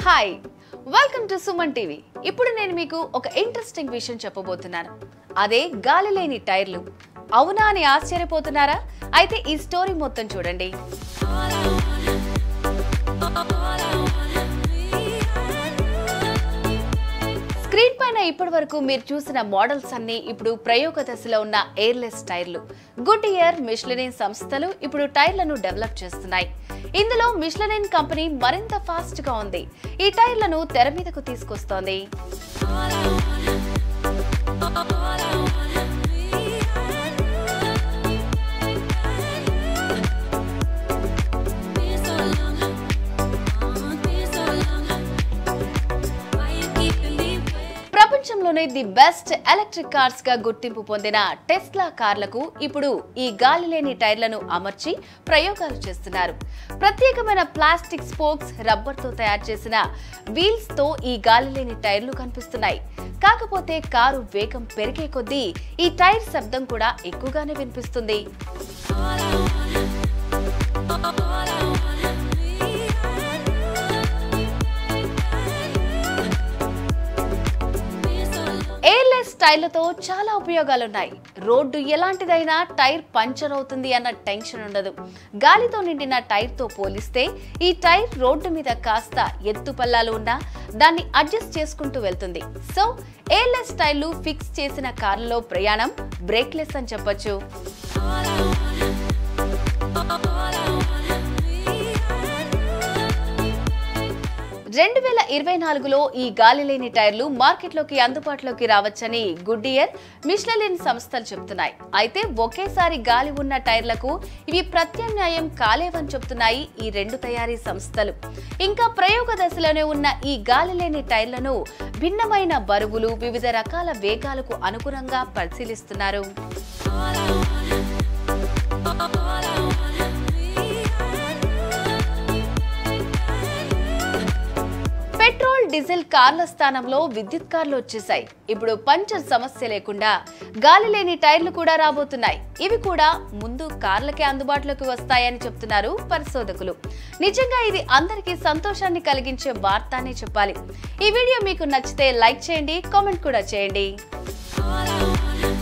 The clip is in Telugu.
hi welcome to Suman TV ఇప్పుడు నేను మీకు ఒక ఇంట్రెస్టింగ్ విషయం చెప్పబోతున్నాను అదే గాలి లేని టైర్లు అవునా అని ఆశ్చర్యపోతున్నారా అయితే ఈ స్టోరీ మొత్తం చూడండి స్క్రీన్ పైన ఇప్పటి వరకు మీరు చూసిన మోడల్స్ అన్ని ఇప్పుడు ప్రయోగ దశలో ఉన్న ఎయిర్లెస్ టైర్లు గుడ్ ఇయర్ మిష్లెనిన్ సంస్థలు ఇప్పుడు టైర్లను డెవలప్ చేస్తున్నాయి ఇందులో మిష్లెనిన్ కంపెనీ మరింత ఫాస్ట్ గా ఉంది ఈ టైర్లను తెర మీదకు తీసుకొస్తోంది ప్రపంచంలోనే ది బెస్ట్ ఎలక్ట్రిక్ కార్స్ గా గుర్తింపు పొందిన టెస్లా కార్లకు ఇప్పుడు ఈ గాలి లేని టైర్లను అమర్చి ప్రయోగాలు చేస్తున్నారు ప్రత్యేకమైన ప్లాస్టిక్ స్పోక్స్ రబ్బర్ తో తయారు చేసిన వీల్స్ తో ఈ గాలి లేని టైర్లు కనిపిస్తున్నాయి కాకపోతే కారు వేగం పెరిగే కొద్దీ ఈ టైర్ శబ్దం కూడా ఎక్కువగానే వినిపిస్తుంది ఎయిర్లెస్ టైర్లతో చాలా ఉపయోగాలున్నాయి రోడ్డు ఎలాంటిదైనా టైర్ పంచర్ అవుతుంది అన్న టెన్షన్ ఉండదు గాలితో నిండిన టైర్తో పోలిస్తే ఈ టైర్ రోడ్డు మీద కాస్త ఎత్తు పల్లాలు ఉన్నా దాన్ని అడ్జస్ట్ చేసుకుంటూ వెళ్తుంది సో ఎయిర్లెస్ టైర్లు ఫిక్స్ చేసిన కార్లలో ప్రయాణం బ్రేక్లెస్ అని చెప్పొచ్చు రెండు వేల ఇరవై నాలుగులో ఈ గాలి లేని టైర్లు మార్కెట్లోకి అందుబాటులోకి రావచ్చని గుడ్డియర్ మిష్లలిన్ సంస్థలు చెప్తున్నాయి అయితే ఒకేసారి గాలి ఉన్న టైర్లకు ఇవి ప్రత్యామ్నాయం కాలేవని చెప్తున్నాయి ఈ రెండు తయారీ సంస్థలు ఇంకా ప్రయోగ దశలోనే ఉన్న ఈ గాలి లేని టైర్లను భిన్నమైన బరువులు వివిధ రకాల వేగాలకు అనుగుణంగా పరిశీలిస్తున్నారు పెట్రోల్ డీజిల్ కార్ల స్థానంలో విద్యుత్ కార్లు వచ్చేసాయి ఇప్పుడు పంచర్ సమస్య లేకుండా గాలి లేని టైర్లు కూడా రాబోతున్నాయి ఇవి కూడా ముందు కార్లకే అందుబాటులోకి వస్తాయని చెప్తున్నారు పరిశోధకులు నిజంగా ఇది అందరికీ సంతోషాన్ని కలిగించే వార్త అనే చెప్పాలి ఈ వీడియో మీకు నచ్చితే లైక్ చేయండి కామెంట్ కూడా చేయండి